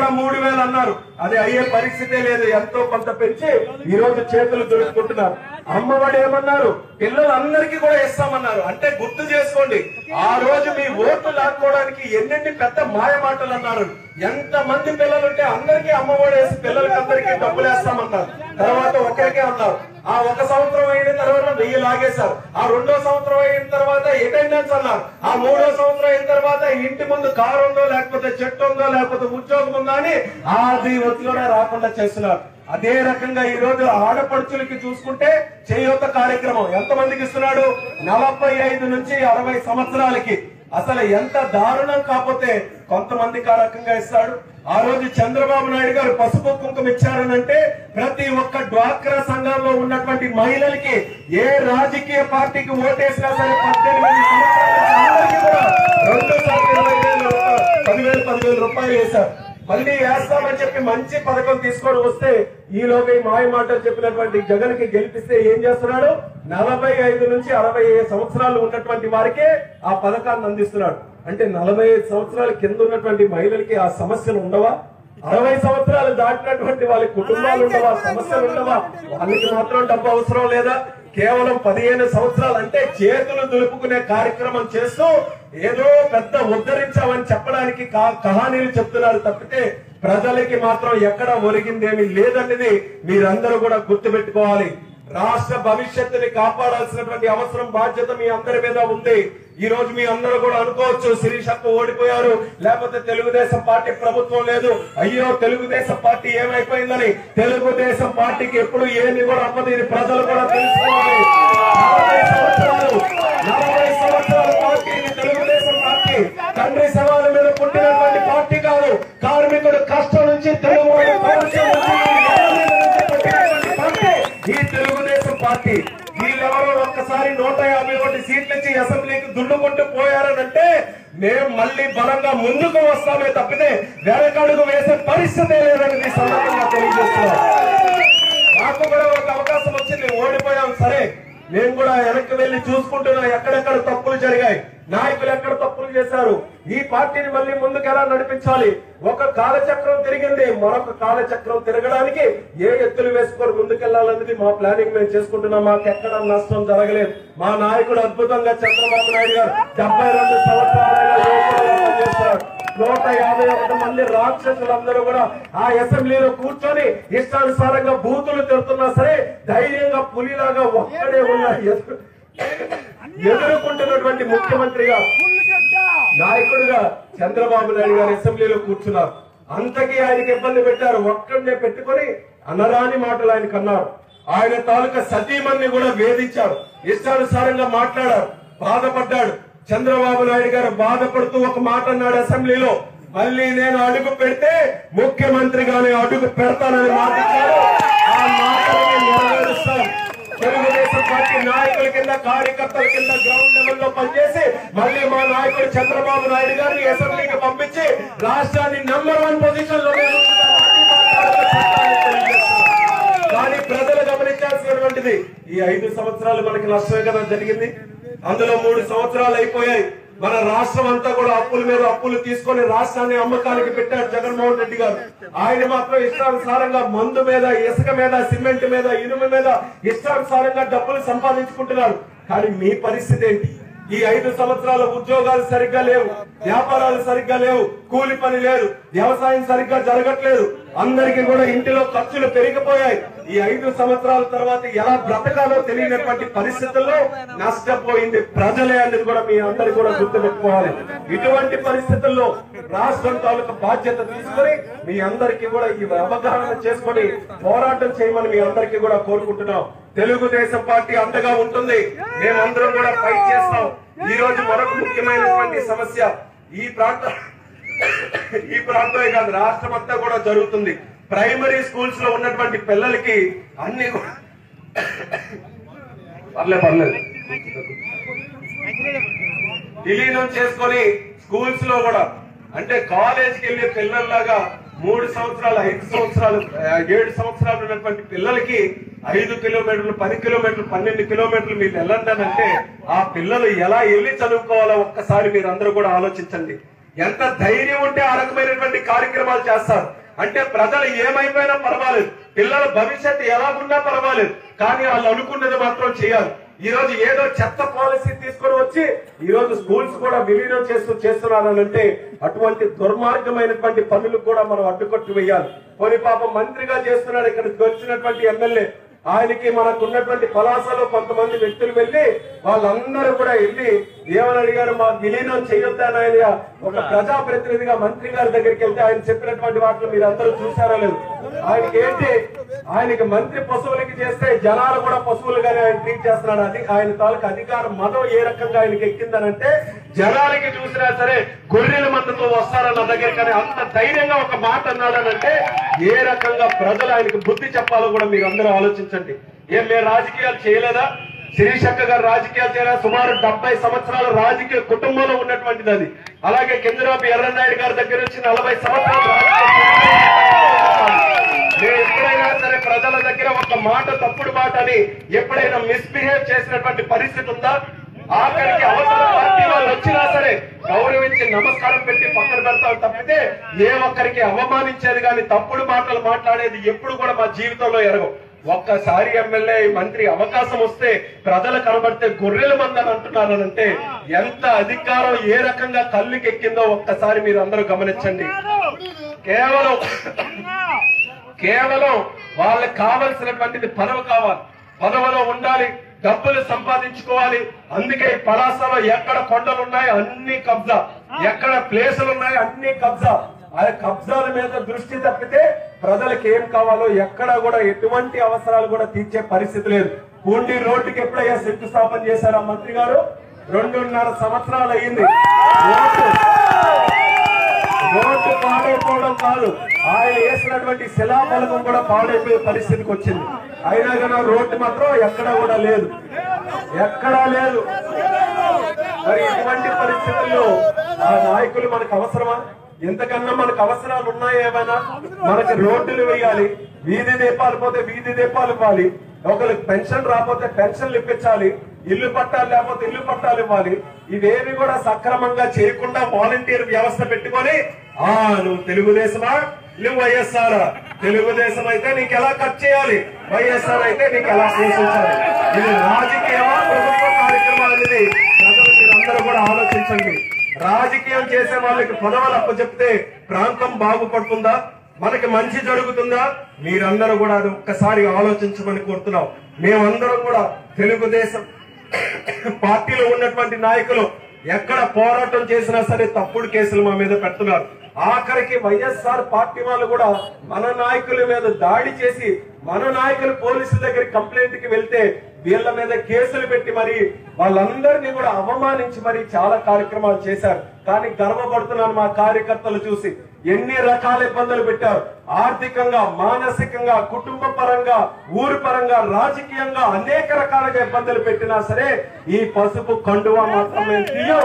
కూడా మూడు వేలు అన్నారు అది అయ్యే పరిస్థితే లేదు ఎంతో కొంత పెంచి ఈ రోజు చేతులు దొరుకుతుంటున్నారు అమ్మఒడి ఏమన్నారు పిల్లలందరికీ కూడా ఇస్తామన్నారు అంటే గుర్తు చేసుకోండి ఆ రోజు మీ ఓట్లు లాక్కోవడానికి ఎన్నెన్ని పెద్ద మాయ మాటలు అన్నారు ఎంత మంది పిల్లలు ఉంటే అందరికీ అమ్మఒడి వేసి పిల్లలకి అందరికీ డబ్బులు వేస్తామన్నారు తర్వాత ఒకరికే అన్నారు ఆ ఒక సంవత్సరం అయిన తర్వాత వెయ్యి లాగేశారు ఆ రెండో సంవత్సరం అయిన తర్వాత అటెండెన్స్ అన్నారు ఆ మూడో సంవత్సరం అయిన తర్వాత ఇంటి ముందు కారు ఉందో లేకపోతే చెట్టు ఉందో లేకపోతే ఉద్యోగం ఉందో అని అది ఒత్తిడి రాకుండా చేస్తున్నారు అదే రకంగా ఈ రోజు ఆడపడుచులకి చూసుకుంటే చేయూత కార్యక్రమం ఎంత మందికి ఇస్తున్నాడు నలభై ఐదు నుంచి అరవై సంవత్సరాలకి అసలు ఎంత దారుణం కాకపోతే కొంతమందికి ఆ రకంగా ఇస్తాడు ఆ రోజు చంద్రబాబు నాయుడు గారు పసుపు కుంకుమ ఇచ్చారనంటే ప్రతి ఒక్క డ్వాక్రా సంఘంలో ఉన్నటువంటి మహిళలకి ఏ రాజకీయ పార్టీకి ఓటేసినా సరే పద్దెనిమిది సంవత్సరాల అందరికీ కూడా రెండు సార్లు ఇరవై వేలు రూపాయలు, పదివేలు పదివేలు రూపాయలు వేశారు మళ్ళీ వేస్తామని చెప్పి మంచి పథకం తీసుకొని వస్తే ఈలోగా ఈ మాయ మాటలు చెప్పినటువంటి జగన్ కి గెలిపిస్తే ఏం చేస్తున్నాడు నలభై ఐదు నుంచి అరవై సంవత్సరాలు ఉన్నటువంటి వారికే ఆ పథకాన్ని అందిస్తున్నాడు అంటే నలభై ఐదు సంవత్సరాల కింద ఉన్నటువంటి మహిళలకి ఆ సమస్యలు ఉండవా అరవై సంవత్సరాలు దాటినటువంటి వాళ్ళ కుటుంబాలు ఉండవా సమస్యలు ఉండవా వాళ్ళకి మాత్రం డబ్బు అవసరం లేదా కేవలం పదిహేను సంవత్సరాలు అంటే చేతులు దులుపుకునే కార్యక్రమం చేస్తూ ఏదో పెద్ద ఉద్ధరించామని చెప్పడానికి కా- కహానీలు చెప్తున్నారు తప్పితే ప్రజలకి మాత్రం ఎక్కడ ఒరిగిందేమీ లేదన్నది మీరందరూ కూడా గుర్తుపెట్టుకోవాలి రాష్ట్ర భవిష్యత్తుని కాపాడాల్సినటువంటి అవసరం బాధ్యత మీ అందరి మీద ఉంది ఈ రోజు మీ అందరూ కూడా అనుకోవచ్చు శిరీషక్క ఓడిపోయారు లేకపోతే తెలుగుదేశం పార్టీ ప్రభుత్వం లేదు అయ్యో తెలుగుదేశం పార్టీ ఏమైపోయిందని తెలుగుదేశం పార్టీకి ఎప్పుడు ఏమి కూడా అవ్వదు ఇది ప్రజలు కూడా తెలుసుకోవాలి నలభై సంవత్సరాలు నలభై సంవత్సరాల పార్టీ ఇది తెలుగుదేశం పార్టీ తండ్రి సవాలు మీద పుట్టినటువంటి పార్టీ కాదు కార్మికుడు కష్టం నుంచి తెలుగు పౌరుషం నుంచి పుట్టినటువంటి పార్టీ ఈ తెలుగుదేశం పార్టీ వీళ్ళెవరో ఒక్కసారి నూట యాభై ఒకటి సీట్లు ఇచ్చి అసెంబ్లీకి దున్నుకుంటూ పోయారనంటే మేము మళ్ళీ బలంగా ముందుకు వస్తామే తప్పితే వెనకడుగు వేసే పరిస్థితే లేదని ఈ సందర్భంగా తెలియజేస్తున్నాం మాకు కూడా ఒక అవకాశం వచ్చింది ఓడిపోయాం సరే నేను కూడా వెనక్కి వెళ్లి చూసుకుంటున్నా ఎక్కడెక్కడ తప్పులు జరిగాయి నాయకులు ఎక్కడ తప్పులు చేశారు ఈ పార్టీని మళ్ళీ ముందుకు ఎలా నడిపించాలి ఒక కాలచక్రం తిరిగింది మరొక కాలచక్రం తిరగడానికి ఏ ఎత్తులు వేసుకొని ముందుకెళ్లాలనేది మా ప్లానింగ్ మేము చేసుకుంటున్నాం మాకు ఎక్కడ నష్టం జరగలేదు మా నాయకుడు అద్భుతంగా చంద్రబాబు నాయుడు గారు డెబ్బై రెండు సంవత్సరాలుగా యువకులుగా పనిచేస్తారు నూట యాభై ఒకటి మంది రాక్షసులందరూ కూడా ఆ అసెంబ్లీలో కూర్చొని ఇష్టానుసారంగా బూతులు తిడుతున్నా సరే ధైర్యంగా పులిలాగా ఒక్కడే ఉన్న ఎదురు- ఎదుర్కొంటున్నటువంటి ముఖ్యమంత్రిగా నాయకుడిగా చంద్రబాబు నాయుడు గారు అసెంబ్లీలో కూర్చున్నారు అంతకీ ఆయనకి ఇబ్బంది పెట్టారు ఒక్కడనే పెట్టుకొని అనరాని మాటలు ఆయనకు అన్నారు ఆయన తాలూకా సతీమణ్ణి కూడా వేధించారు ఇష్టానుసారంగా మాట్లాడారు బాధపడ్డాడు చంద్రబాబు నాయుడు గారు బాధపడుతూ ఒక మాట అన్నాడు అసెంబ్లీలో మళ్ళీ నేను అడుగు పెడితే ముఖ్యమంత్రిగానే అడుగు పెడతానని మాట ఇచ్చారు ఆ మాటని నెరవేరుస్తాం తెలుగుదేశం పార్టీ నాయకుల కింద కార్యకర్తల కింద గ్రౌండ్ లెవెల్ లో పనిచేసి మళ్ళీ మా నాయకుడు చంద్రబాబు నాయుడు గారిని అసెంబ్లీకి పంపించి రాష్ట్రాన్ని నెంబర్ వన్ పొజిషన్ లో కానీ ప్రజలు గమనించాల్సినటువంటిది ఈ ఐదు సంవత్సరాలు మనకి నష్టమే కదా జరిగింది అందులో మూడు సంవత్సరాలు అయిపోయాయి మన రాష్ట్రం అంతా కూడా అప్పుల మీద అప్పులు తీసుకొని రాష్ట్రాన్ని అమ్మకానికి పెట్టారు జగన్మోహన్ రెడ్డి గారు ఆయన మాత్రం ఇష్టానుసారంగా మందు మీద ఇసుక మీద సిమెంట్ మీద ఇనుము మీద ఇష్టానుసారంగా డబ్బులు సంపాదించుకుంటున్నారు కానీ మీ పరిస్థితి ఏంటి ఈ ఐదు సంవత్సరాల ఉద్యోగాలు సరిగ్గా లేవు వ్యాపారాలు సరిగ్గా లేవు కూలి పని లేదు వ్యవసాయం సరిగ్గా జరగట్లేదు అందరికీ కూడా ఇంటిలో ఖర్చులు పెరిగిపోయాయి ఈ ఐదు సంవత్సరాల తర్వాత ఎలా బ్రతకాలో తెలియనటువంటి పరిస్థితుల్లో నష్టపోయింది ప్రజలే అనేది కూడా మీ అందరు కూడా గుర్తుపెట్టుకోవాలి ఇటువంటి పరిస్థితుల్లో రాష్ట్రం తాలూకా బాధ్యత తీసుకొని మీ అందరికీ కూడా ఈ అవగాహన చేసుకొని పోరాటం చేయమని మీ అందరికీ కూడా కోరుకుంటున్నాం తెలుగుదేశం పార్టీ అండగా ఉంటుంది మేమందరం కూడా ఫైట్ చేస్తాం ఈ రోజు మరొక ముఖ్యమైనటువంటి సమస్య ఈ ప్రాంత ఈ ప్రాంతమే కాదు రాష్ట్రం అంతా కూడా జరుగుతుంది ప్రైమరీ స్కూల్స్ లో ఉన్నటువంటి పిల్లలకి అన్ని కూడా- పర్లే పర్లేదు విలీనం చేసుకొని స్కూల్స్ లో కూడా అంటే కాలేజ్కి వెళ్ళే పిల్లల్లాగా మూడు సంవత్సరాలు ఐదు సంవత్సరాలు ఆ, ఏడు సంవత్సరాలు ఉన్నటువంటి పిల్లలకి ఐదు కిలోమీటర్లు పది కిలోమీటర్లు పన్నెండు కిలోమీటర్లు మీరు వెళ్ళండి అంటే ఆ పిల్లలు ఎలా వెళ్ళి చదువుకోవాలో ఒక్కసారి మీరు అందరూ కూడా ఆలోచించండి ఎంత ధైర్యం ఉంటే ఆ రకమైనటువంటి కార్యక్రమాలు చేస్తారు అంటే ప్రజలు ఏమైపోయినా పర్వాలేదు పిల్లల భవిష్యత్తు ఎలాగున్నా పర్వాలేదు కానీ వాళ్ళు అనుకున్నది మాత్రం చేయాలి ఈ రోజు ఏదో చెత్త పాలసీ తీసుకొని వచ్చి ఈ రోజు స్కూల్స్ కూడా విలీనం చేస్తూ చేస్తున్నారనంటే అటువంటి దుర్మార్గమైనటువంటి పనులు కూడా మనం అడ్డుకట్టు వేయాలి పోనీ పాపం మంత్రిగా చేస్తున్నాడు ఇక్కడికి వచ్చినటువంటి ఎమ్మెల్యే ఆయనకి మనకు ఉన్నటువంటి పలాసలో కొంతమంది వ్యక్తులు వెళ్ళి వాళ్ళందరూ కూడా వెళ్ళి ఏమని అడిగారు మా విలీనం చేయొద్దని ఆయన ఒక ప్రజాప్రతినిధిగా మంత్రి గారి దగ్గరికి వెళ్తే ఆయన చెప్పినటువంటి వాటిని మీరు అందరూ చూసారా లేదు ఆయనకి ఏంటి ఆయనకి మంత్రి పశువులకి చేస్తే జనాలు కూడా పశువులుగానే ఆయన ట్రీట్ చేస్తున్నాడు అది ఆయన తాలూకు అధికారం మదం ఏ రకంగా ఆయనకి ఎక్కిందనంటే జనాలకి చూసినా సరే గొర్రెల మందతో వస్తారన్న దగ్గర కానీ అంత ధైర్యంగా ఒక మాట అన్నాడనంటే ఏ రకంగా ప్రజలు ఆయనకు బుద్ధి చెప్పాలో కూడా మీరు అందరూ ఆలోచించండి ఏం మీరు రాజకీయాలు చేయలేదా శిరీషక్క గారు రాజకీయాలు చేయలేదా సుమారు డెబ్బై సంవత్సరాల రాజకీయ కుటుంబంలో ఉన్నటువంటిది అది అలాగే కింజరాపు ఎర్రనాయుడు గారి దగ్గర నుంచి నలభై సంవత్సరాలు రాజకీయ నేను ఎప్పుడైనా సరే ప్రజల దగ్గర ఒక మాట తప్పుడు మాట అని ఎప్పుడైనా మిస్బిహేవ్ చేసినటువంటి పరిస్థితి ఉందా ఆఖరికి అవతల పార్టీ వాళ్ళు వచ్చినా సరే గౌరవించి నమస్కారం పెట్టి పక్కన పెడతాం తప్పితే ఏ ఒక్కరికి అవమానించేది కానీ తప్పుడు మాటలు మాట్లాడేది ఎప్పుడు కూడా మా జీవితంలో ఎరగవు ఒక్కసారి ఎమ్మెల్యే మంత్రి అవకాశం వస్తే ప్రజలు కనబడితే గొర్రెల మందని అంటున్నానంటే ఎంత అధికారం ఏ రకంగా కళ్ళుకెక్కిందో ఒక్కసారి మీరు అందరూ గమనించండి కేవలం కేవలం వాళ్ళకి కావలసినటువంటిది పదవి కావాలి పదవిలో ఉండాలి డబ్బులు సంపాదించుకోవాలి అందుకే ఈ పలాసలో ఎక్కడ కొండలు ఉన్నాయి అన్ని కబ్జా ఎక్కడ ప్లేసులు ఉన్నాయి అన్ని కబ్జా ఆ కబ్జాల మీద దృష్టి తప్పితే ప్రజలకు ఏం కావాలో ఎక్కడ కూడా ఎటువంటి అవసరాలు కూడా తీర్చే పరిస్థితి లేదు పూండి రోడ్డుకి ఎప్పుడయ్యా శంకుస్థాపన చేశారా మంత్రి గారు రెండున్నర సంవత్సరాలు అయ్యింది రోడ్డు రోడ్డు పాడైపోవడం కాదు ఆయన వేసినటువంటి శిలాఫలకం కూడా పాడైపోయే పరిస్థితికి వచ్చింది అయినా కానీ రోడ్డు మాత్రం ఎక్కడా కూడా లేదు ఎక్కడా లేదు మరి ఇటువంటి పరిస్థితుల్లో ఆ నాయకులు మనకు అవసరమా ఎంతకన్నా మనకు అవసరాలు ఉన్నాయా ఏమైనా మనకి రోడ్డులు వేయాలి వీధి దీపాలు పోతే వీధి దీపాలు ఇవ్వాలి ఒకరికి పెన్షన్ రాకపోతే పెన్షన్లు ఇప్పించాలి ఇల్లు పట్టాలు లేకపోతే ఇల్లు పట్టాలు ఇవ్వాలి ఇవేవి కూడా సక్రమంగా చేయకుండా వాలంటీర్ వ్యవస్థ పెట్టుకొని ఆ నువ్వు తెలుగుదేశమా నువ్వు వైఎస్ఆర్ తెలుగుదేశం అయితే నీకు ఎలా కట్ చేయాలి వైఎస్ఆర్ అయితే నీకు ఎలా పోషించాలి ఇది రాజకీయమా ప్రభుత్వ కార్యక్రమం అనేది ప్రజలు మీరందరూ కూడా ఆలోచించండి రాజకీయం చేసే వాళ్ళకి పదవులు అప్పచెప్తే ప్రాంతం బాగుపడుతుందా మనకి మంచి జరుగుతుందా మీరందరూ కూడా అది ఒక్కసారి ఆలోచించమని కోరుతున్నాం మేమందరం కూడా తెలుగుదేశం పార్టీలో ఉన్నటువంటి నాయకులు ఎక్కడ పోరాటం చేసినా సరే తప్పుడు కేసులు మా మీద పెడుతున్నారు ఆఖరికి వైఎస్ఆర్ పార్టీ వాళ్ళు కూడా మన నాయకుల మీద దాడి చేసి మన నాయకులు పోలీసుల దగ్గర కంప్లైంట్ కి వెళ్తే వీళ్ళ మీద కేసులు పెట్టి మరి వాళ్ళందరినీ కూడా అవమానించి మరి చాలా కార్యక్రమాలు చేశారు కానీ గర్వపడుతున్నాను మా కార్యకర్తలు చూసి ఎన్ని రకాల ఇబ్బందులు పెట్టారు ఆర్థికంగా మానసికంగా కుటుంబ పరంగా ఊరు పరంగా రాజకీయంగా అనేక రకాలుగా ఇబ్బందులు పెట్టినా సరే ఈ పసుపు కండువా మాత్రం మేము తీయం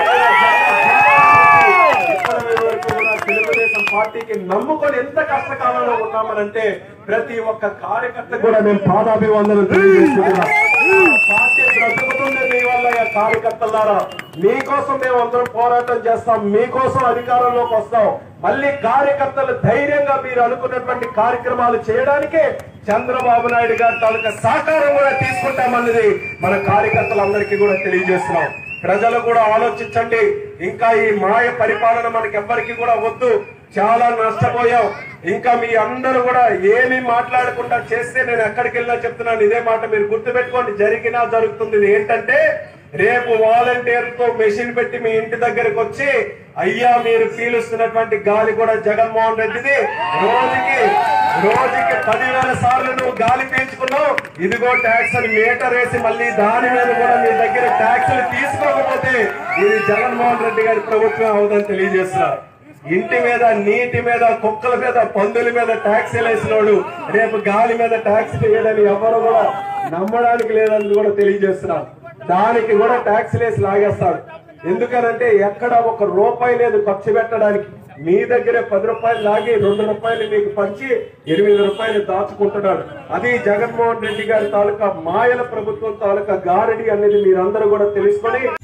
ఇప్పటి వరకు కూడా తెలుగుదేశం పార్టీకి నమ్ముకొని ఎంత కష్టకాలంలో ఉన్నామనంటే ప్రతి ఒక్క కార్యకర్త కూడా మేము పాదాభివందనం తెలియజేస్తున్నాం పార్టీ బ్రతుకుతుంది మీ వల్ల ఈ కార్యకర్తలారా మీకోసం మేము అందరం పోరాటం చేస్తాం మీకోసం అధికారంలోకి వస్తాం మళ్ళీ కార్యకర్తలు ధైర్యంగా మీరు అనుకున్నటువంటి కార్యక్రమాలు చేయడానికే చంద్రబాబు నాయుడు గారి తాలూకా సహకారం కూడా తీసుకుంటామన్నది మన కార్యకర్తలందరికీ కూడా తెలియజేస్తున్నాం ప్రజలు కూడా ఆలోచించండి ఇంకా ఈ మాయ పరిపాలన మనకి ఎవ్వరికి కూడా వద్దు చాలా నష్టపోయాం ఇంకా మీ అందరూ కూడా ఏమీ మాట్లాడకుండా చేస్తే నేను ఎక్కడికి వెళ్ళినా చెప్తున్నాను ఇదే మాట మీరు గుర్తుపెట్టుకోండి జరిగినా జరుగుతుంది ఇది ఏంటంటే రేపు వాలంటీర్ తో మెషిన్ పెట్టి మీ ఇంటి దగ్గరకు వచ్చి అయ్యా మీరు పీలుస్తున్నటువంటి గాలి కూడా జగన్మోహన్ రెడ్డిది రోజుకి రోజుకి పదివేల సార్లు నువ్వు గాలి పీల్చుకున్నావు ఇదిగో ట్యాక్స్ అని మీటర్ వేసి మళ్ళీ దాని మీద కూడా మీ దగ్గర ట్యాక్సులు తీసుకోకపోతే ఇది జగన్మోహన్ రెడ్డి గారి ప్రభుత్వం అవుదని తెలియజేస్తున్నారు ఇంటి మీద నీటి మీద కుక్కల మీద పందుల మీద ట్యాక్స్ వేసినోడు రేపు గాలి మీద ట్యాక్స్ వేయడని ఎవరు కూడా నమ్మడానికి లేదని కూడా తెలియజేస్తున్నారు దానికి కూడా ట్యాక్స్ వేసి లాగేస్తాడు ఎందుకనంటే ఎక్కడ ఒక రూపాయి లేదు ఖర్చు పెట్టడానికి మీ దగ్గరే పది రూపాయలు లాగి రెండు రూపాయలు మీకు పంచి ఎనిమిది రూపాయలు దాచుకుంటున్నాడు అది జగన్మోహన్ రెడ్డి గారి తాలూకా మాయల ప్రభుత్వం తాలూకా గారడి అనేది మీరందరూ కూడా తెలుసుకొని